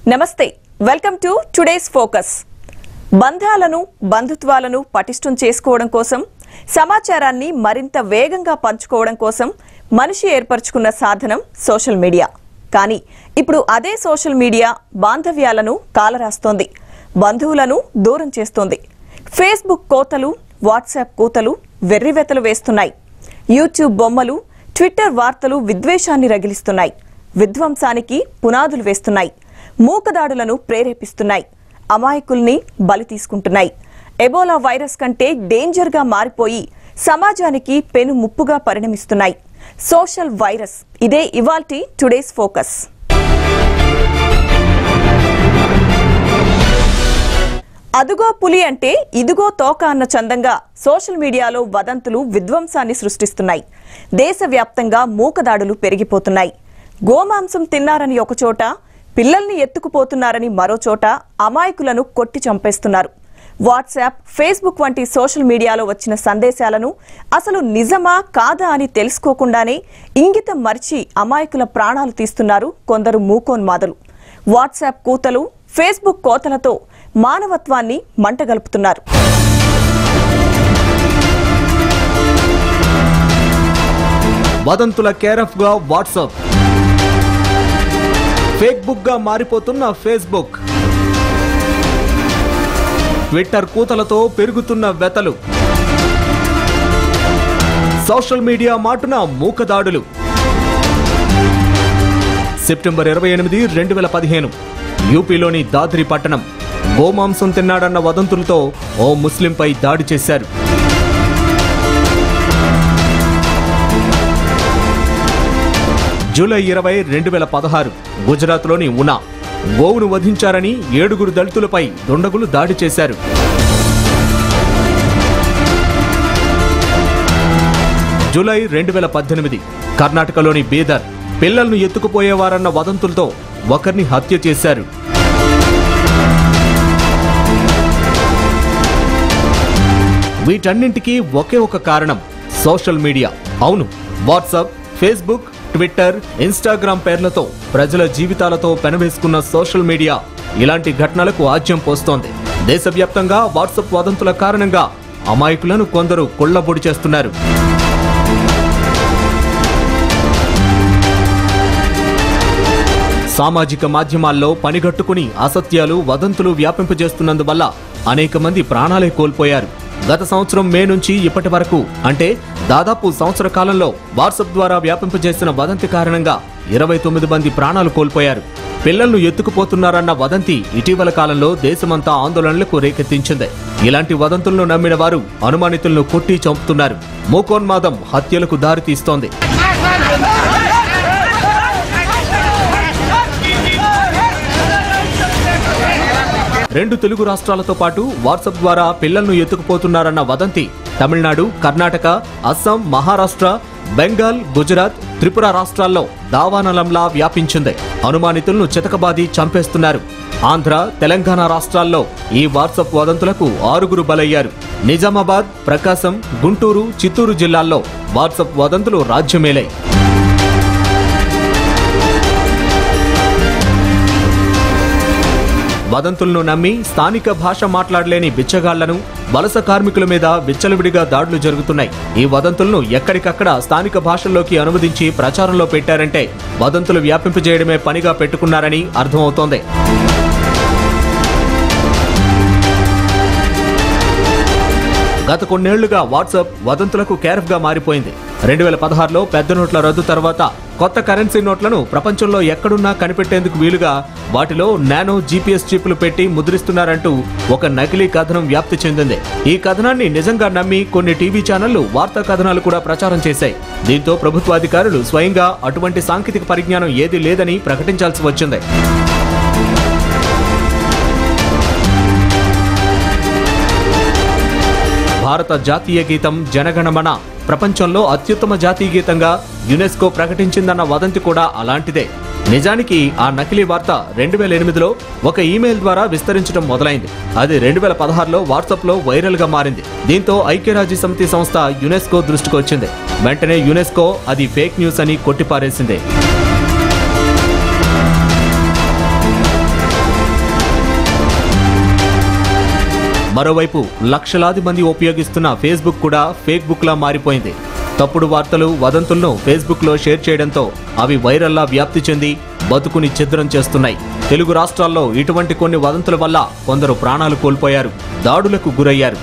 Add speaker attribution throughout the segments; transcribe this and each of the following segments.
Speaker 1: నమస్తే welcome to today's focus బంధాలను బంధుత్వాలను పటిష్టం చేసుకోవడం కోసం సమాచారాన్ని మరింత వేగంగా పంచుకోవడం కోసం మనిషి ఏర్పరచుకున్న సాధనం సోషల్ మీడియా కానీ ఇప్పుడు అదే సోషల్ మీడియా బాంధవ్యాలను కాలరాస్తోంది బంధువులను దూరం చేస్తోంది ఫేస్బుక్ కోతలు వాట్సాప్ కూతలు వెర్రివెతలు వేస్తున్నాయి యూట్యూబ్ బొమ్మలు ట్విట్టర్ వార్తలు విద్వేషాన్ని రగిలిస్తున్నాయి విధ్వంసానికి పునాదులు వేస్తున్నాయి మూకదాడులను ప్రేరేపిస్తున్నాయి అమాయకుల్ని బలి తీసుకుంటున్నాయి ఎబోలా వైరస్ కంటే డేంజర్గా మారిపోయి సమాజానికి పెను ముప్పుగా పరిణమిస్తున్నాయి సోషల్ వైరస్ ఇదే ఇవాల్టి టుడేస్ ఫోకస్ అదుగో పులి అంటే ఇదిగో తోక అన్న చందంగా సోషల్ మీడియాలో వదంతులు విధ్వంసాన్ని సృష్టిస్తున్నాయి దేశవ్యాప్తంగా మూకదాడులు పెరిగిపోతున్నాయి గోమాంసం తిన్నారని ఒకచోట పిల్లల్ని ఎత్తుకుపోతున్నారని మరో చోట అమాయకులను కొట్టి చంపేస్తున్నారు వాట్సాప్ ఫేస్బుక్ వంటి సోషల్ మీడియాలో వచ్చిన సందేశాలను అసలు నిజమా కాదా అని తెలుసుకోకుండానే ఇంగితం మరిచి అమాయకుల ప్రాణాలు తీస్తున్నారు కొందరు మూకోన్మాదులు వాట్సాప్ కూతలు ఫేస్బుక్ కోతలతో మానవత్వాన్ని మంటగలుపుతున్నారు
Speaker 2: వదంతుల కేరఫ్ గా వాట్సాప్ ఫేక్ బుక్ గా మారిపోతున్న ఫేస్బుక్ ట్విట్టర్ కూతలతో పెరుగుతున్న వెతలు సోషల్ మీడియా మాటున మూకదాడులు సెప్టెంబర్ ఇరవై ఎనిమిది రెండు వేల పదిహేను యూపీలోని దాద్రి పట్టణం గోమాంసం తిన్నాడన్న వదంతులతో ఓ ముస్లింపై దాడి చేశారు జూలై ఇరవై రెండు వేల పదహారు గుజరాత్లోని ఉనా గోవును వధించారని ఏడుగురు దళితులపై దుండగులు దాడి చేశారు జూలై రెండు వేల పద్దెనిమిది కర్ణాటకలోని బీదర్ పిల్లలను ఎత్తుకుపోయేవారన్న వదంతులతో ఒకరిని హత్య చేశారు వీటన్నింటికీ ఒకే ఒక కారణం సోషల్ మీడియా అవును వాట్సాప్ ఫేస్బుక్ ట్విట్టర్ ఇన్స్టాగ్రామ్ పేర్లతో ప్రజల జీవితాలతో పెనవేసుకున్న సోషల్ మీడియా ఇలాంటి ఘటనలకు ఆజ్యం పోస్తోంది దేశవ్యాప్తంగా వాట్సాప్ వదంతుల కారణంగా అమాయకులను కొందరు కొళ్లబొడి చేస్తున్నారు సామాజిక మాధ్యమాల్లో పనిగట్టుకుని అసత్యాలు వదంతులు వ్యాపింపజేస్తున్నందువల్ల అనేక మంది ప్రాణాలే కోల్పోయారు గత సంవత్సరం మే నుంచి ఇప్పటి వరకు అంటే దాదాపు సంవత్సర కాలంలో వాట్సాప్ ద్వారా వ్యాపింపజేసిన వదంతి కారణంగా ఇరవై తొమ్మిది మంది ప్రాణాలు కోల్పోయారు పిల్లలను ఎత్తుకుపోతున్నారన్న వదంతి ఇటీవల కాలంలో దేశమంతా ఆందోళనలకు రేకెత్తించింది ఇలాంటి వదంతులను నమ్మిన వారు అనుమానితులను కొట్టి చంపుతున్నారు మూకోన్మాదం హత్యలకు దారితీస్తోంది రెండు తెలుగు రాష్ట్రాలతో పాటు వాట్సాప్ ద్వారా పిల్లలను ఎత్తుకుపోతున్నారన్న వదంతి తమిళనాడు కర్ణాటక అస్సాం మహారాష్ట్ర బెంగాల్ గుజరాత్ త్రిపుర రాష్ట్రాల్లో దావానలంలా వ్యాపించింది అనుమానితులను చితకబాది చంపేస్తున్నారు ఆంధ్ర తెలంగాణ రాష్ట్రాల్లో ఈ వాట్సాప్ వదంతులకు ఆరుగురు బలయ్యారు నిజామాబాద్ ప్రకాశం గుంటూరు చిత్తూరు జిల్లాల్లో వాట్సాప్ వదంతులు రాజ్యమేలాయి వదంతులను నమ్మి స్థానిక భాష మాట్లాడలేని బిచ్చగాళ్లను వలస కార్మికుల మీద విచ్చలవిడిగా దాడులు జరుగుతున్నాయి ఈ వదంతులను ఎక్కడికక్కడ స్థానిక భాషల్లోకి అనువదించి ప్రచారంలో పెట్టారంటే వదంతులు వ్యాపింపజేయడమే పనిగా పెట్టుకున్నారని అర్థమవుతోంది గత కొన్నేళ్లుగా వాట్సాప్ వదంతులకు కేరఫ్గా మారిపోయింది రెండు వేల పదహారులో పెద్ద నోట్ల రద్దు తర్వాత కొత్త కరెన్సీ నోట్లను ప్రపంచంలో ఎక్కడున్నా కనిపెట్టేందుకు వీలుగా వాటిలో నానో జీపీఎస్ చిప్లు పెట్టి ముద్రిస్తున్నారంటూ ఒక నకిలీ కథనం వ్యాప్తి చెందింది ఈ కథనాన్ని నిజంగా నమ్మి కొన్ని టీవీ ఛానళ్లు వార్తా కథనాలు కూడా ప్రచారం చేశాయి దీంతో ప్రభుత్వాధికారులు స్వయంగా అటువంటి సాంకేతిక పరిజ్ఞానం ఏదీ లేదని ప్రకటించాల్సి వచ్చింది భారత జాతీయ గీతం జనగణమన ప్రపంచంలో అత్యుత్తమ జాతీయ గీతంగా యునెస్కో ప్రకటించిందన్న వదంతి కూడా అలాంటిదే నిజానికి ఆ నకిలీ వార్త రెండు వేల ఎనిమిదిలో ఒక ఈమెయిల్ ద్వారా విస్తరించడం మొదలైంది అది రెండు వేల పదహారులో వాట్సాప్లో వైరల్గా మారింది దీంతో ఐక్యరాజ్య సమితి సంస్థ యునెస్కో దృష్టికి వచ్చింది వెంటనే యునెస్కో అది ఫేక్ న్యూస్ అని కొట్టిపారేసింది మరోవైపు లక్షలాది మంది ఉపయోగిస్తున్న ఫేస్బుక్ కూడా ఫేక్ బుక్లా మారిపోయింది తప్పుడు వార్తలు వదంతులను ఫేస్బుక్లో షేర్ చేయడంతో అవి వైరల్లా వ్యాప్తి చెంది బతుకుని ఛిద్రం చేస్తున్నాయి తెలుగు రాష్ట్రాల్లో ఇటువంటి కొన్ని వదంతుల వల్ల కొందరు ప్రాణాలు కోల్పోయారు దాడులకు గురయ్యారు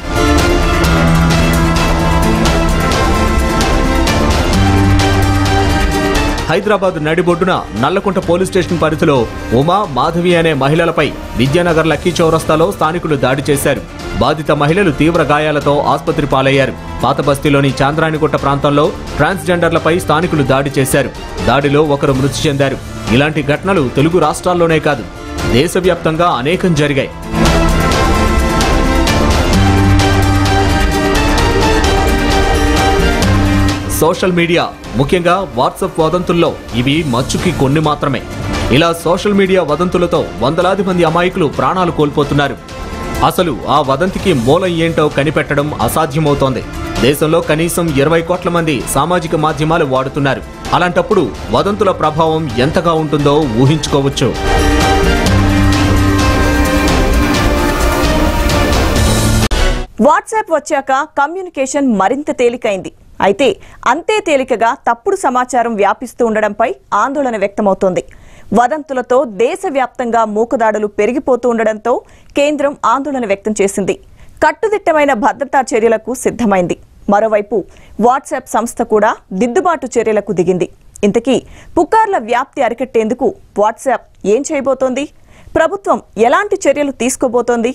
Speaker 2: హైదరాబాద్ నడిబొడ్డున నల్లకుంట పోలీస్ స్టేషన్ పరిధిలో ఉమా మాధవి అనే మహిళలపై విద్యానగర్ లక్కీ చౌరస్తాలో స్థానికులు దాడి చేశారు బాధిత మహిళలు తీవ్ర గాయాలతో ఆసుపత్రి పాలయ్యారు పాత బస్తీలోని చాంద్రానిగుట్ట ప్రాంతంలో ట్రాన్స్జెండర్లపై స్థానికులు దాడి చేశారు దాడిలో ఒకరు మృతి చెందారు ఇలాంటి ఘటనలు తెలుగు రాష్ట్రాల్లోనే కాదు దేశవ్యాప్తంగా అనేకం జరిగాయి సోషల్ మీడియా ముఖ్యంగా వాట్సాప్ వదంతుల్లో ఇవి మచ్చుకి కొన్ని మాత్రమే ఇలా సోషల్ మీడియా వదంతులతో వందలాది మంది అమాయకులు ప్రాణాలు కోల్పోతున్నారు అసలు ఆ వదంతికి మూలం ఏంటో కనిపెట్టడం అసాధ్యమవుతోంది దేశంలో కనీసం ఇరవై కోట్ల మంది సామాజిక మాధ్యమాలు వాడుతున్నారు అలాంటప్పుడు వదంతుల ప్రభావం ఎంతగా ఉంటుందో ఊహించుకోవచ్చు
Speaker 1: వాట్సాప్ వచ్చాక కమ్యూనికేషన్ మరింత తేలికైంది అయితే అంతే తేలికగా తప్పుడు సమాచారం వ్యాపిస్తూ ఉండడంపై ఆందోళన వ్యక్తమవుతోంది వదంతులతో దేశవ్యాప్తంగా మూకదాడులు పెరిగిపోతూ ఉండడంతో కేంద్రం ఆందోళన వ్యక్తం చేసింది కట్టుదిట్టమైన భద్రతా చర్యలకు సిద్ధమైంది మరోవైపు వాట్సాప్ సంస్థ కూడా దిద్దుబాటు చర్యలకు దిగింది ఇంతకీ పుకార్ల వ్యాప్తి అరికట్టేందుకు వాట్సాప్ ఏం చేయబోతోంది ప్రభుత్వం ఎలాంటి చర్యలు తీసుకోబోతోంది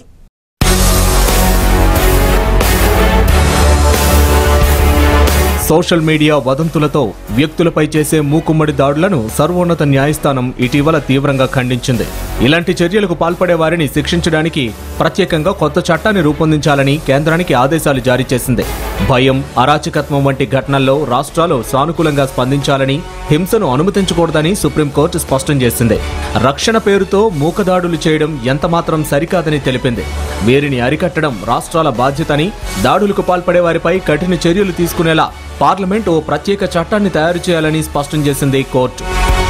Speaker 2: సోషల్ మీడియా వదంతులతో వ్యక్తులపై చేసే మూకుమ్మడి దాడులను సర్వోన్నత న్యాయస్థానం ఇటీవల తీవ్రంగా ఖండించింది ఇలాంటి చర్యలకు పాల్పడే వారిని శిక్షించడానికి ప్రత్యేకంగా కొత్త చట్టాన్ని రూపొందించాలని కేంద్రానికి ఆదేశాలు జారీ చేసింది భయం అరాచకత్వం వంటి ఘటనల్లో రాష్ట్రాలు సానుకూలంగా స్పందించాలని హింసను అనుమతించకూడదని సుప్రీంకోర్టు స్పష్టం చేసింది రక్షణ పేరుతో మూకదాడులు చేయడం ఎంతమాత్రం సరికాదని తెలిపింది వీరిని అరికట్టడం రాష్ట్రాల బాధ్యతని దాడులకు పాల్పడే వారిపై కఠిన చర్యలు తీసుకునేలా పార్లమెంట్ ఓ ప్రత్యేక చట్టాన్ని తయారు చేయాలని స్పష్టం చేసింది కోర్టు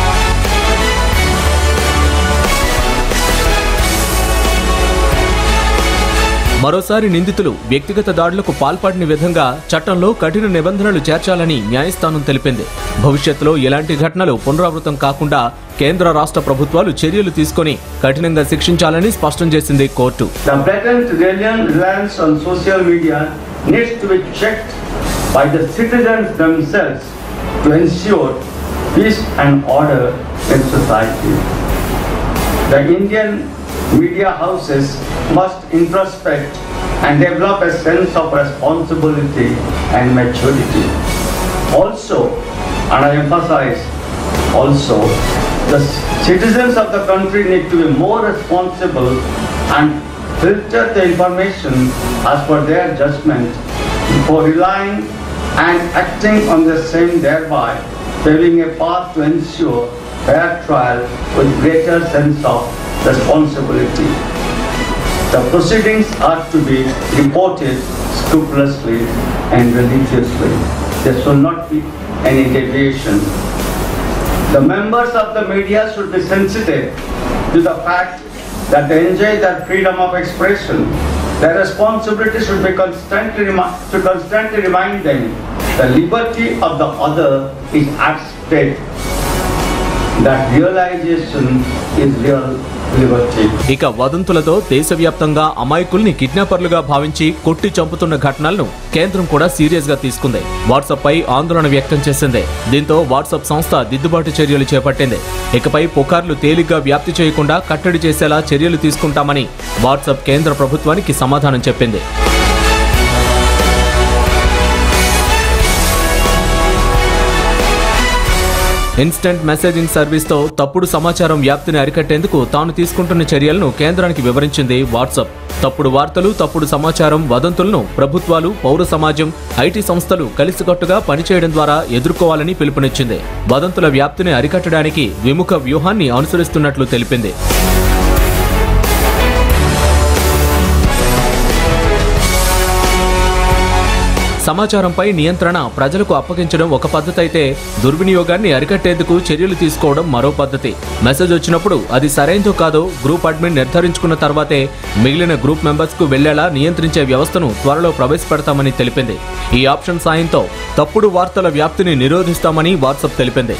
Speaker 2: మరోసారి నిందితులు వ్యక్తిగత దాడులకు పాల్పడిన విధంగా చట్టంలో కఠిన నిబంధనలు చేర్చాలని న్యాయస్థానం తెలిపింది భవిష్యత్తులో ఇలాంటి ఘటనలు పునరావృతం కాకుండా కేంద్ర రాష్ట్ర ప్రభుత్వాలు చర్యలు తీసుకొని కఠినంగా శిక్షించాలని స్పష్టం చేసింది court
Speaker 3: The blatant reliance reliance on social media needs to be checked by the citizens themselves to ensure peace and order in society. The Indian media houses must introspect and develop a sense of responsibility and maturity. Also, and I emphasize also, the citizens of the country need to be more responsible and filter the information as per their judgment for relying and acting on the same thereby paving a path to ensure fair trial with greater sense of responsibility. The proceedings are to be reported scrupulously and religiously. There should not be any deviation. The members of the media should be sensitive to the fact that they enjoy their freedom of expression. Their responsibility should be constantly remi- to constantly remind them the liberty of the other is at stake. That realization is real liberty.
Speaker 2: ఇక వదంతులతో దేశవ్యాప్తంగా అమాయకుల్ని కిడ్నాపర్లుగా భావించి కొట్టి చంపుతున్న ఘటనలను కేంద్రం కూడా serious గా తీసుకుంది WhatsApp పై ఆందోళన వ్యక్తం చేసింది దీంతో వాట్సాప్ సంస్థ దిద్దుబాటు చర్యలు చేపట్టింది ఇకపై పుకార్లు తేలిగ్గా వ్యాప్తి చేయకుండా కట్టడి చేసేలా చర్యలు తీసుకుంటామని వాట్సాప్ కేంద్ర ప్రభుత్వానికి సమాధానం చెప్పింది ఇన్స్టెంట్ మెసేజింగ్ సర్వీస్తో తప్పుడు సమాచారం వ్యాప్తిని అరికట్టేందుకు తాను తీసుకుంటున్న చర్యలను కేంద్రానికి వివరించింది వాట్సాప్ తప్పుడు వార్తలు తప్పుడు సమాచారం వదంతులను ప్రభుత్వాలు పౌర సమాజం ఐటీ సంస్థలు కలిసికట్టుగా పనిచేయడం ద్వారా ఎదుర్కోవాలని పిలుపునిచ్చింది వదంతుల వ్యాప్తిని అరికట్టడానికి విముఖ వ్యూహాన్ని అనుసరిస్తున్నట్లు తెలిపింది సమాచారంపై నియంత్రణ ప్రజలకు అప్పగించడం ఒక పద్ధతి అయితే దుర్వినియోగాన్ని అరికట్టేందుకు చర్యలు తీసుకోవడం మరో పద్ధతి మెసేజ్ వచ్చినప్పుడు అది సరైనదో కాదో గ్రూప్ అడ్మిన్ నిర్ధారించుకున్న తర్వాతే మిగిలిన గ్రూప్ మెంబర్స్ కు వెళ్లేలా నియంత్రించే వ్యవస్థను త్వరలో ప్రవేశపెడతామని తెలిపింది ఈ ఆప్షన్ సాయంతో తప్పుడు వార్తల వ్యాప్తిని నిరోధిస్తామని వాట్సాప్ తెలిపింది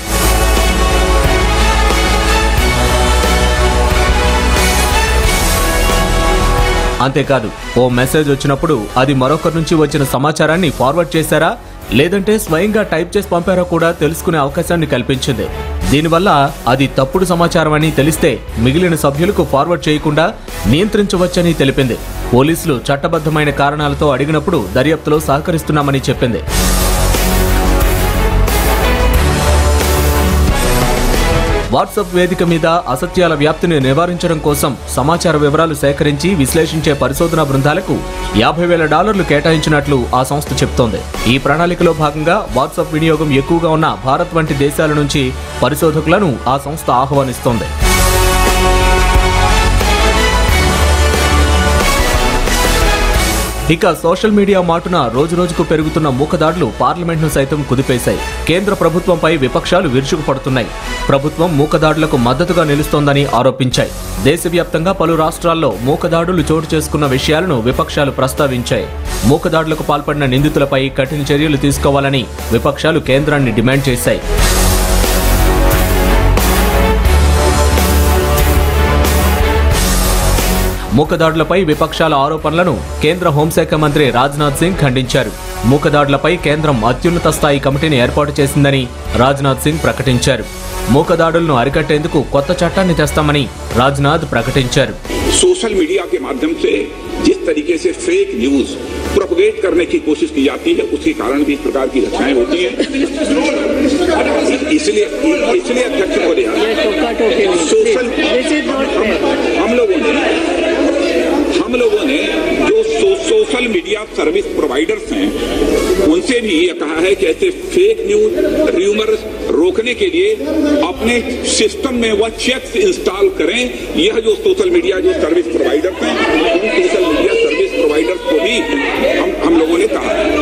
Speaker 2: అంతేకాదు ఓ మెసేజ్ వచ్చినప్పుడు అది మరొకరి నుంచి వచ్చిన సమాచారాన్ని ఫార్వర్డ్ చేశారా లేదంటే స్వయంగా టైప్ చేసి పంపారో కూడా తెలుసుకునే అవకాశాన్ని కల్పించింది దీనివల్ల అది తప్పుడు సమాచారం అని తెలిస్తే మిగిలిన సభ్యులకు ఫార్వర్డ్ చేయకుండా నియంత్రించవచ్చని తెలిపింది పోలీసులు చట్టబద్ధమైన కారణాలతో అడిగినప్పుడు దర్యాప్తులో సహకరిస్తున్నామని చెప్పింది వాట్సాప్ వేదిక మీద అసత్యాల వ్యాప్తిని నివారించడం కోసం సమాచార వివరాలు సేకరించి విశ్లేషించే పరిశోధనా బృందాలకు యాభై వేల డాలర్లు కేటాయించినట్లు ఆ సంస్థ చెబుతోంది ఈ ప్రణాళికలో భాగంగా వాట్సాప్ వినియోగం ఎక్కువగా ఉన్న భారత్ వంటి దేశాల నుంచి పరిశోధకులను ఆ సంస్థ ఆహ్వానిస్తోంది ఇక సోషల్ మీడియా మాటున రోజు రోజుకు పెరుగుతున్న మూకదాడులు పార్లమెంట్ను సైతం కుదిపేశాయి కేంద్ర ప్రభుత్వంపై విపక్షాలు విరుచుకుపడుతున్నాయి ప్రభుత్వం మూకదాడులకు మద్దతుగా నిలుస్తోందని ఆరోపించాయి దేశవ్యాప్తంగా పలు రాష్ట్రాల్లో మూకదాడులు చోటు చేసుకున్న విషయాలను విపక్షాలు ప్రస్తావించాయి మూకదాడులకు పాల్పడిన నిందితులపై కఠిన చర్యలు తీసుకోవాలని విపక్షాలు కేంద్రాన్ని డిమాండ్ చేశాయి మూకదాడులపై విపక్షాల ఆరోపణలను కేంద్ర హోంశాఖ మంత్రి రాజ్నాథ్ సింగ్ ఖండించారు మూకదాడులపై కేంద్రం అత్యున్నత స్థాయి కమిటీని ఏర్పాటు చేసిందని రాజ్నాథ్ సింగ్ ప్రకటించారు మూకదాడులను అరికట్టేందుకు కొత్త చట్టాన్ని తెస్తామని రాజ్నాథ్ ప్రకటించారు
Speaker 4: सोशल मीडिया के माध्यम से जिस तरीके से फेक न्यूज प्रोपगेट करने की कोशिश की जाती है उसके कारण भी इस प्रकार की घटनाएं होती हैं इसलिए इसलिए अध्यक्ष महोदय सोशल हम, हम लोगों ने हम लोगों ने जो सो, सोशल मीडिया सर्विस प्रोवाइडर्स हैं उनसे भी ये कहा है कि ऐसे फेक न्यूज र्यूमर रोकने के लिए अपने सिस्टम में वह चेक्स इंस्टॉल करें यह जो सोशल मीडिया जो सर्विस प्रोवाइडर्स हैं उन सोशल मीडिया सर्विस प्रोवाइडर्स को भी हम हम लोगों ने कहा है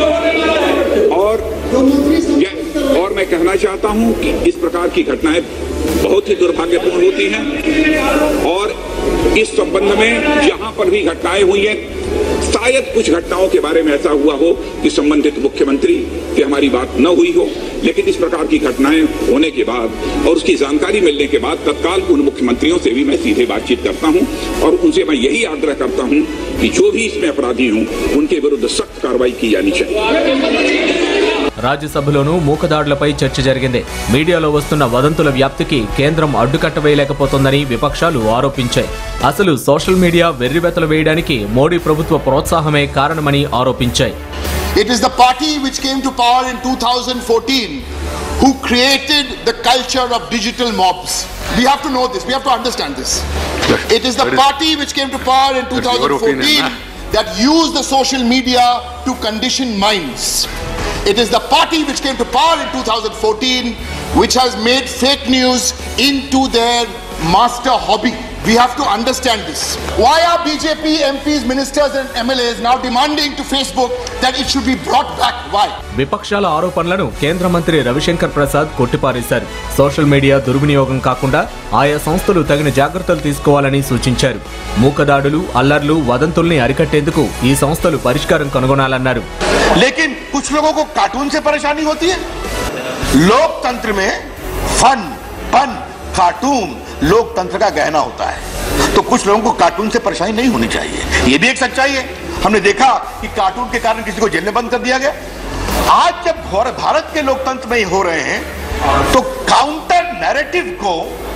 Speaker 4: और ये- और मैं कहना चाहता हूं कि इस प्रकार की घटनाएं बहुत ही दुर्भाग्यपूर्ण होती हैं और इस संबंध में जहां पर भी घटनाएं हुई हैं शायद कुछ घटनाओं के बारे में ऐसा हुआ हो कि संबंधित मुख्यमंत्री की हमारी बात न हुई हो लेकिन इस प्रकार की घटनाएं होने के बाद और उसकी जानकारी मिलने के बाद तत्काल उन मुख्यमंत्रियों से भी मैं सीधे बातचीत करता हूं और उनसे मैं यही आग्रह करता हूं कि जो भी इसमें अपराधी हों उनके विरुद्ध सख्त कार्रवाई की जानी चाहिए
Speaker 2: రాజ్యసభలోనూ మూకదాడులపై చర్చ జరిగింది మీడియాలో వస్తున్న వదంతుల వ్యాప్తికి కేంద్రం అడ్డుకట్ట వేయలేకపోతోందని విపక్షాలు ఆరోపించాయి అసలు సోషల్ మీడియా వెర్రివెతలు వేయడానికి మోడీ ప్రభుత్వ ప్రోత్సాహమే కారణమని ఆరోపించాయి
Speaker 5: It is the party which came to power in 2014 who created the culture of digital mobs. We have to know this, we have to understand this. It is the party which came to power in 2014 that used the social media to condition minds. It is the party which came to power in 2014 which has made fake news into their master hobby. We have to understand this. Why are BJP MPs, ministers, and MLAs now demanding to Facebook that it should be brought back? Why?
Speaker 2: విపక్షాల ఆరోపణలను కేంద్ర మంత్రి రవిశంకర్ ప్రసాద్ కొట్టిపారేశారు social media దుర్వినియోగం కాకుండా ఆయా సంస్థలు తగిన జాగ్రత్తలు తీసుకోవాలని సూచించారు మూకదాడులు అల్లర్లు వదంతుల్ని అరికట్టేందుకు ఈ సంస్థలు పరిష్కారం కనుగొనాలన్నారు
Speaker 5: लेकिन कुछ लोगों को कार्टून से परेशानी होती है लोकतंत्र में फन पन कार्टून लोकतंत्र का गहना होता है तो कुछ लोगों को कार्टून से परेशानी नहीं होनी चाहिए ये भी एक सच्चाई है हमने देखा कि कार्टून के कारण किसी को जेल में बंद कर दिया गया आज जब भार- भारत के लोकतंत्र में ये हो रहे हैं तो काउंटर नैरेटिव को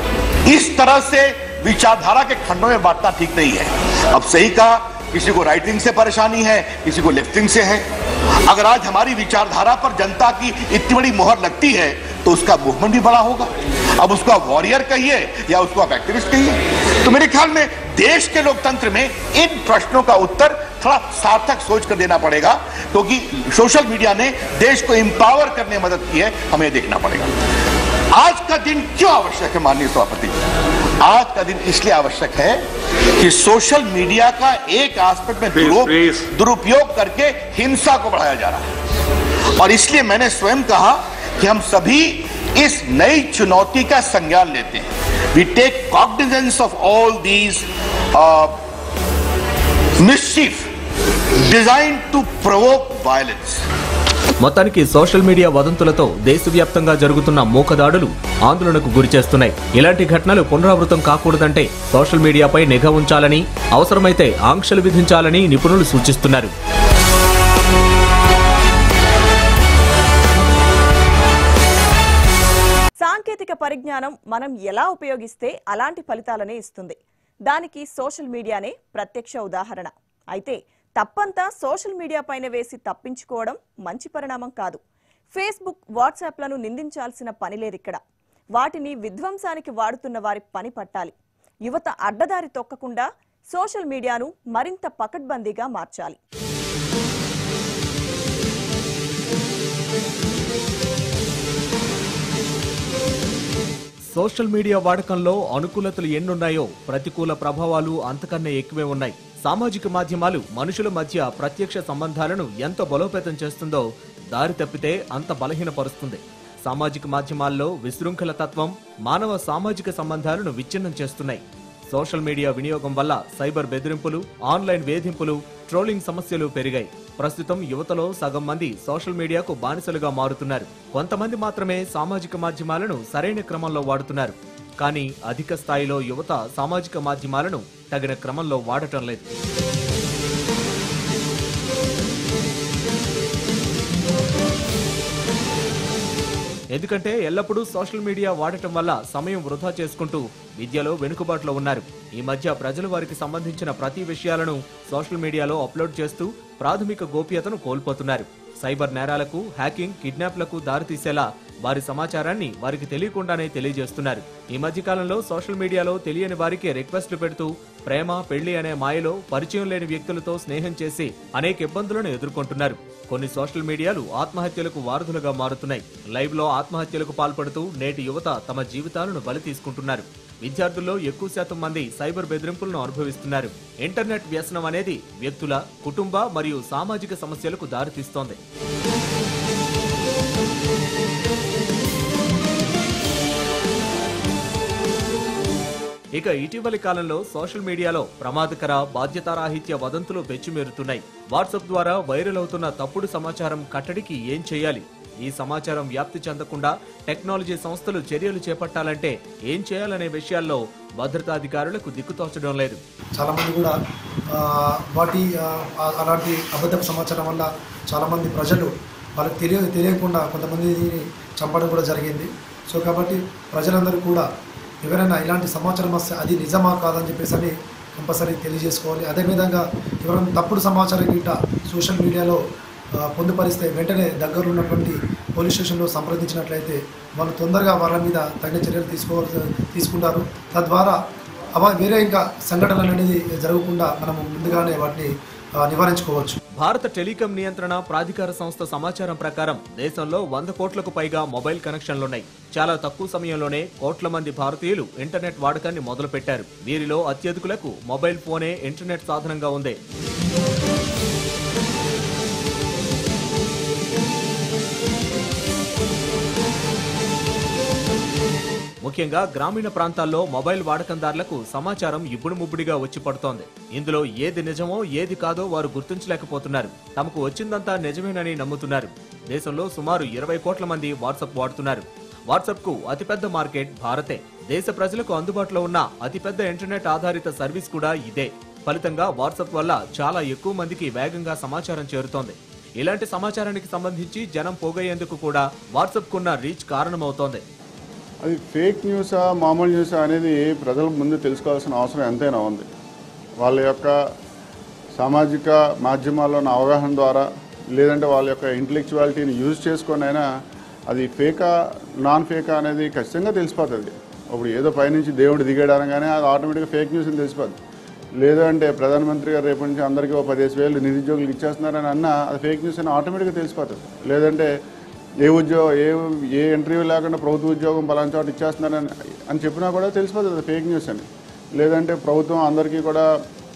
Speaker 5: इस तरह से विचारधारा के खंडों में बांटना ठीक नहीं है अब सही कहा किसी को राइट विंग से परेशानी है किसी को लेफ्ट विंग से है अगर आज हमारी विचारधारा पर जनता की इतनी बड़ी मोहर लगती है तो उसका मूवमेंट भी बड़ा होगा अब उसको आप वॉरियर कहिए या उसको आप एक्टिविस्ट कहिए तो मेरे ख्याल में देश के लोकतंत्र में इन प्रश्नों का उत्तर थोड़ा सार्थक सोच कर देना पड़ेगा क्योंकि सोशल मीडिया ने देश को एम्पावर करने में मदद की है हमें देखना पड़ेगा आज का दिन क्यों आवश्यक है माननीय सभापति आज का दिन इसलिए आवश्यक है कि सोशल मीडिया का एक एस्पेक्ट में दुरुप- दुरुपयोग करके हिंसा को बढ़ाया जा रहा है और इसलिए मैंने स्वयं कहा कि हम सभी इस नई चुनौती का संज्ञान लेते हैं we take cognizance of all these mischief designed to provoke violence.
Speaker 2: మొత్తానికి సోషల్ మీడియా వదంతులతో దేశవ్యాప్తంగా జరుగుతున్న మూకదాడులు ఆందోళనకు గురిచేస్తున్నాయి ఇలాంటి ఘటనలు పునరావృతం కాకూడదంటే సోషల్ మీడియాపై నిఘా ఉంచాలని అవసరమైతే ఆంక్షలు విధించాలని నిపుణులు సూచిస్తున్నారు
Speaker 1: సాంకేతిక పరిజ్ఞానం మనం ఎలా ఉపయోగిస్తే అలాంటి ఫలితాలనే ఇస్తుంది దానికి సోషల్ మీడియానే ప్రత్యక్ష ఉదాహరణ అయితే తప్పంతా సోషల్ మీడియా పైన వేసి తప్పించుకోవడం మంచి పరిణామం కాదు ఫేస్బుక్ వాట్సాప్లను నిందించాల్సిన పని లేదిక్కడ వాటిని విధ్వంసానికి వాడుతున్న వారి పని పట్టాలి యువత అడ్డదారి తొక్కకుండా సోషల్ మీడియాను మరింత పకడ్బందీగా మార్చాలి
Speaker 2: సోషల్ మీడియా వాడకంలో అనుకూలతలు ఎన్నున్నాయో ప్రతికూల ప్రభావాలు అంతకన్నా ఎక్కువే ఉన్నాయి సామాజిక మాధ్యమాలు మనుషుల మధ్య ప్రత్యక్ష సంబంధాలను ఎంత బలోపేతం చేస్తుందో దారి తప్పితే అంత బలహీనపరుస్తుంది సామాజిక మాధ్యమాల్లో విశృంఖల తత్వం మానవ సామాజిక సంబంధాలను విచ్ఛిన్నం చేస్తున్నాయి సోషల్ మీడియా వినియోగం వల్ల సైబర్ బెదిరింపులు ఆన్లైన్ వేధింపులు ట్రోలింగ్ సమస్యలు పెరిగాయి ప్రస్తుతం యువతలో సగం మంది సోషల్ మీడియాకు బానిసలుగా మారుతున్నారు కొంతమంది మాత్రమే సామాజిక మాధ్యమాలను సరైన క్రమంలో వాడుతున్నారు కానీ అధిక స్థాయిలో యువత సామాజిక మాధ్యమాలను తగిన క్రమంలో వాడటం లేదు ఎందుకంటే ఎల్లప్పుడూ సోషల్ మీడియా వాడటం వల్ల సమయం వృధా చేసుకుంటూ విద్యలో వెనుకబాటులో ఉన్నారు ఈ మధ్య ప్రజలు వారికి సంబంధించిన ప్రతి విషయాలను సోషల్ మీడియాలో అప్లోడ్ చేస్తూ ప్రాథమిక గోప్యతను కోల్పోతున్నారు సైబర్ నేరాలకు హ్యాకింగ్ కిడ్నాప్లకు దారితీసేలా వారి సమాచారాన్ని వారికి తెలియకుండానే తెలియజేస్తున్నారు ఈ మధ్య కాలంలో సోషల్ మీడియాలో తెలియని వారికి రిక్వెస్ట్లు పెడుతూ ప్రేమ పెళ్లి అనే మాయలో పరిచయం లేని వ్యక్తులతో స్నేహం చేసి అనేక ఇబ్బందులను ఎదుర్కొంటున్నారు కొన్ని సోషల్ మీడియాలు ఆత్మహత్యలకు వారధులుగా మారుతున్నాయి లైవ్ లో ఆత్మహత్యలకు పాల్పడుతూ నేటి యువత తమ జీవితాలను బలి తీసుకుంటున్నారు విద్యార్థుల్లో ఎక్కువ శాతం మంది సైబర్ బెదిరింపులను అనుభవిస్తున్నారు ఇంటర్నెట్ వ్యసనం అనేది వ్యక్తుల కుటుంబ మరియు సామాజిక సమస్యలకు దారితీస్తోంది ఇక ఇటీవలి కాలంలో సోషల్ మీడియాలో ప్రమాదకర బాధ్యతారాహిత్య వదంతులు పెచ్చుమేరుతున్నాయి వాట్సాప్ ద్వారా వైరల్ అవుతున్న తప్పుడు సమాచారం కట్టడికి ఏం చేయాలి ఈ సమాచారం వ్యాప్తి చెందకుండా టెక్నాలజీ సంస్థలు చర్యలు చేపట్టాలంటే ఏం చేయాలనే విషయాల్లో భద్రతాధికారులకు దిక్కుతోచడం లేదు
Speaker 6: చాలామంది కూడా ఆ, వాటి ఆ, ఆ- అలాంటి అబద్ధపు సమాచారం వల్ల చాలామంది ప్రజలు వాళ్ళకి తెలియ తెలియకుండా కొంతమందిని చంపడం కూడా జరిగింది సో కాబట్టి ప్రజలందరూ కూడా ఎవరైనా ఇలాంటి సమాచారం వస్తే అది నిజమా కాదని చెప్పేసి అని కంపల్సరీ తెలియజేసుకోవాలి అదేవిధంగా ఎవరైనా తప్పుడు సమాచారం గిట్ట సోషల్ మీడియాలో ఆ, పొందుపరిస్తే వెంటనే దగ్గర ఉన్నటువంటి పోలీస్ స్టేషన్లో సంప్రదించినట్లయితే వాళ్ళు తొందరగా వాళ్ళ మీద తగిన చర్యలు తీసుకోవాల్సి తీసుకుంటారు తద్వారా అవ వేరే ఇంకా సంఘటనలు అనేది జరగకుండా మనము ముందుగానే వాటిని ఆ, నివారించుకోవచ్చు
Speaker 2: భారత టెలికాం నియంత్రణ ప్రాధికార సంస్థ సమాచారం ప్రకారం దేశంలో వంద కోట్లకు పైగా మొబైల్ కనెక్షన్లున్నాయి చాలా తక్కువ సమయంలోనే కోట్ల మంది భారతీయులు ఇంటర్నెట్ వాడకాన్ని మొదలుపెట్టారు వీరిలో అత్యధికులకు మొబైల్ ఫోనే ఇంటర్నెట్ సాధనంగా ఉంది ముఖ్యంగా గ్రామీణ ప్రాంతాల్లో మొబైల్ వాడకందారులకు సమాచారం ఇప్పుడు ముబ్బుడిగా వచ్చి పడుతోంది ఇందులో ఏది నిజమో ఏది కాదో వారు గుర్తించలేకపోతున్నారు తమకు వచ్చిందంతా నిజమేనని నమ్ముతున్నారు దేశంలో సుమారు ఇరవై కోట్ల మంది వాట్సాప్ వాడుతున్నారు వాట్సాప్ కు అతిపెద్ద మార్కెట్ భారతే దేశ ప్రజలకు అందుబాటులో ఉన్న అతిపెద్ద ఇంటర్నెట్ ఆధారిత సర్వీస్ కూడా ఇదే ఫలితంగా వాట్సాప్ వల్ల చాలా ఎక్కువ మందికి వేగంగా సమాచారం చేరుతోంది ఇలాంటి సమాచారానికి సంబంధించి జనం పోగయ్యేందుకు కూడా వాట్సాప్ కున్న రీచ్ కారణమవుతోంది
Speaker 7: అది ఫేక్ న్యూసా మామూలు న్యూసా అనేది ప్రజల ముందు తెలుసుకోవాల్సిన అవసరం ఎంతైనా ఉంది వాళ్ళ యొక్క సామాజిక మాధ్యమాల్లో ఉన్న అవగాహన ద్వారా లేదంటే వాళ్ళ యొక్క ఇంటలెక్చువాలిటీని యూజ్ చేసుకొనైనా అది ఫేకా నాన్ ఫేకా అనేది ఖచ్చితంగా తెలిసిపోతుంది ఇప్పుడు ఏదో పైనుంచి దేవుడు దిగాడు అనగానే అది ఆటోమేటిక్గా ఫేక్ న్యూస్ అని తెలిసిపోద్ది లేదు అంటే ప్రధానమంత్రి గారు రేపటి నుంచి అందరికీ ఒక పదిహేను వేలు నిరుద్యోగులకు ఇచ్చేస్తున్నారని అన్నా అది ఫేక్ న్యూస్ అని ఆటోమేటిక్గా తెలిసిపోతుంది లేదంటే ఏ ఉద్యోగం ఏ ఏ ఇంటర్వ్యూ లేకుండా ప్రభుత్వ ఉద్యోగం పలానా చోట ఇచ్చేస్తున్నారని అని చెప్పినా కూడా తెలిసిపోతుంది అది ఫేక్ న్యూస్ అని లేదంటే ప్రభుత్వం అందరికీ కూడా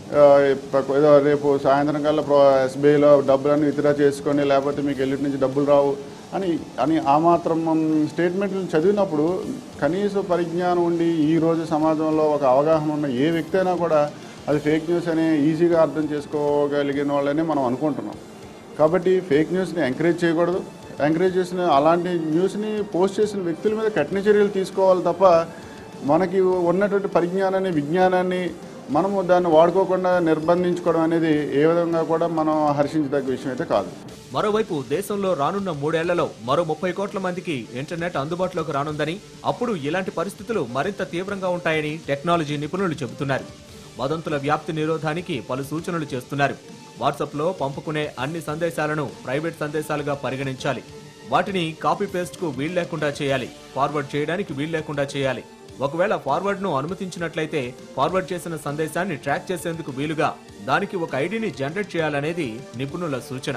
Speaker 7: ఆ, ప- ఏదో రేపు సాయంత్రం కల్లా ప్రో ఎస్బీఐలో డబ్బులన్నీ విత్డ్రా చేసుకొని లేకపోతే మీకు ఎల్లుంటి నుంచి డబ్బులు రావు అని అని ఆ మాత్రం స్టేట్మెంట్లు చదివినప్పుడు కనీస పరిజ్ఞానం ఉండి ఈ రోజు సమాజంలో ఒక అవగాహన ఉన్న ఏ వ్యక్తి అయినా కూడా అది ఫేక్ న్యూస్ అని ఈజీగా అర్థం చేసుకోగలిగిన వాళ్ళని మనం అనుకుంటున్నాం కాబట్టి ఫేక్ న్యూస్ని ఎంకరేజ్ చేయకూడదు ఎంకరేజ్ చేసిన అలాంటి న్యూస్ని పోస్ట్ చేసిన వ్యక్తుల మీద కఠిన చర్యలు తీసుకోవాలి తప్ప మనకి ఉన్నటువంటి పరిజ్ఞానాన్ని విజ్ఞానాన్ని మనము దాన్ని వాడుకోకుండా నిర్బంధించుకోవడం అనేది ఏ విధంగా కూడా మనం హర్షించదగ్గ విషయం అయితే కాదు
Speaker 2: మరోవైపు దేశంలో రానున్న మూడేళ్లలో మరో ముప్పై కోట్ల మందికి ఇంటర్నెట్ అందుబాటులోకి రానుందని అప్పుడు ఇలాంటి పరిస్థితులు మరింత తీవ్రంగా ఉంటాయని టెక్నాలజీ నిపుణులు చెబుతున్నారు వదంతుల వ్యాప్తి నిరోధానికి పలు సూచనలు చేస్తున్నారు వాట్సాప్లో పంపుకునే అన్ని సందేశాలను ప్రైవేట్ సందేశాలుగా పరిగణించాలి వాటిని కాపీ పేస్ట్ కు వీల్లేకుండా చేయాలి ఫార్వర్డ్ చేయడానికి వీల్లేకుండా చేయాలి ఒకవేళ ఫార్వర్డ్ ను అనుమతించినట్లయితే ఫార్వర్డ్ చేసిన సందేశాన్ని ట్రాక్ చేసేందుకు వీలుగా దానికి ఒక ఐడిని జనరేట్ చేయాలనేది నిపుణుల సూచన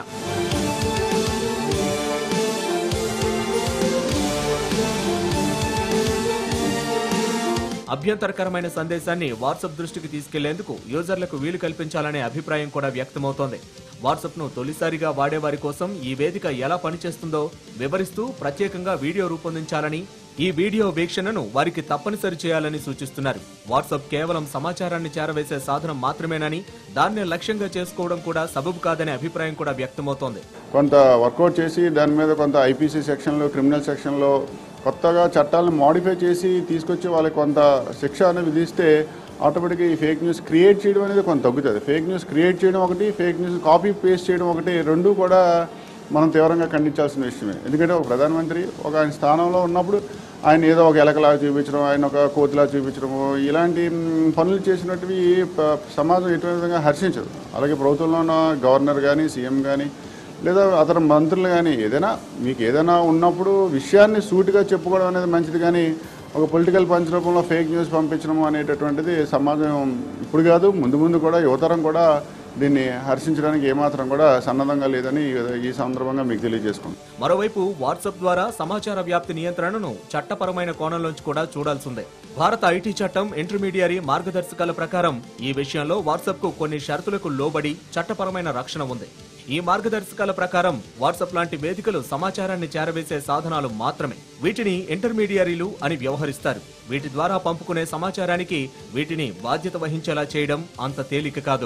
Speaker 2: అభ్యంతరకరమైన సందేశాన్ని వాట్సాప్ దృష్టికి తీసుకెళ్లేందుకు యూజర్లకు వీలు కల్పించాలనే అభిప్రాయం కూడా వ్యక్తమవుతోంది వాట్సాప్ ను తొలిసారిగా వాడేవారి కోసం ఈ వేదిక ఎలా పనిచేస్తుందో వివరిస్తూ ప్రత్యేకంగా వీడియో రూపొందించాలని ఈ వీడియో వీక్షణను వారికి తప్పనిసరి చేయాలని సూచిస్తున్నారు వాట్సాప్ కేవలం సమాచారాన్ని చేరవేసే సాధనం మాత్రమేనని దాన్నే లక్ష్యంగా చేసుకోవడం కూడా సబబు కాదనే అభిప్రాయం కూడా వ్యక్తమవుతోంది
Speaker 7: కొంత వర్కౌట్ చేసి దాని మీద కొంత ఐపీసీ సెక్షన్లో క్రిమినల్ సెక్షన్లో కొత్తగా చట్టాలను మాడిఫై చేసి తీసుకొచ్చి వాళ్ళకి కొంత శిక్ష అనేది విధిస్తే ఆటోమేటిక్గా ఈ ఫేక్ న్యూస్ క్రియేట్ చేయడం అనేది కొంత తగ్గుతుంది ఫేక్ న్యూస్ క్రియేట్ చేయడం ఒకటి ఫేక్ న్యూస్ కాపీ పేస్ట్ చేయడం ఒకటి రెండు కూడా మనం తీవ్రంగా ఖండించాల్సిన విషయమే ఎందుకంటే ఒక ప్రధానమంత్రి ఒక ఆయన స్థానంలో ఉన్నప్పుడు ఆయన ఏదో ఒక ఎలకలాగా చూపించడం ఆయన ఒక కోతిలా చూపించడము ఇలాంటి మ్, పనులు చేసినట్టువి ప- సమాజం ఎటువంటి విధంగా హర్షించదు అలాగే ప్రభుత్వంలో ఉన్న గవర్నర్ కానీ సీఎం కానీ లేదా అతని మంత్రులు కానీ ఏదైనా మీకు ఏదైనా ఉన్నప్పుడు విషయాన్ని సూటిగా చెప్పుకోవడం అనేది మంచిది కానీ ఒక పొలిటికల్ పంచ్ రూపంలో ఫేక్ న్యూస్ పంపించడం అనేటటువంటిది సమాజం ఇప్పుడు కాదు ముందు ముందు కూడా యువతరం కూడా దీన్ని హర్షించడానికి ఏమాత్రం కూడా సన్నద్ధంగా లేదని ఈ- ఈ సందర్భంగా మీకు తెలియజేసుకుంటాం
Speaker 2: మరోవైపు వాట్సాప్ ద్వారా సమాచార వ్యాప్తి నియంత్రణను చట్టపరమైన కోణంలోంచి కూడా చూడాల్సిందే భారత ఐటీ చట్టం ఇంటర్మీడియరీ మార్గదర్శకాల ప్రకారం ఈ విషయంలో వాట్సాప్ కు కొన్ని షరతులకు లోబడి చట్టపరమైన రక్షణ ఉంది ఈ మార్గదర్శకాల ప్రకారం వాట్సాప్ లాంటి వేదికలు సమాచారాన్ని చేరవేసే సాధనాలు మాత్రమే వీటిని ఇంటర్మీడియరీలు అని వ్యవహరిస్తారు వీటి ద్వారా పంపుకునే సమాచారానికి వీటిని బాధ్యత వహించేలా చేయడం అంత తేలిక కాదు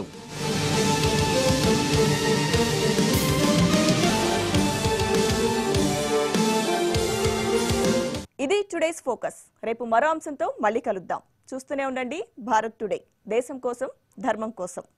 Speaker 1: ఇది టుడేస్ ఫోకస్ రేపు మరో అంశంతో మళ్ళీ కలుద్దాం చూస్తూనే ఉండండి భారత్ టుడే దేశం కోసం ధర్మం కోసం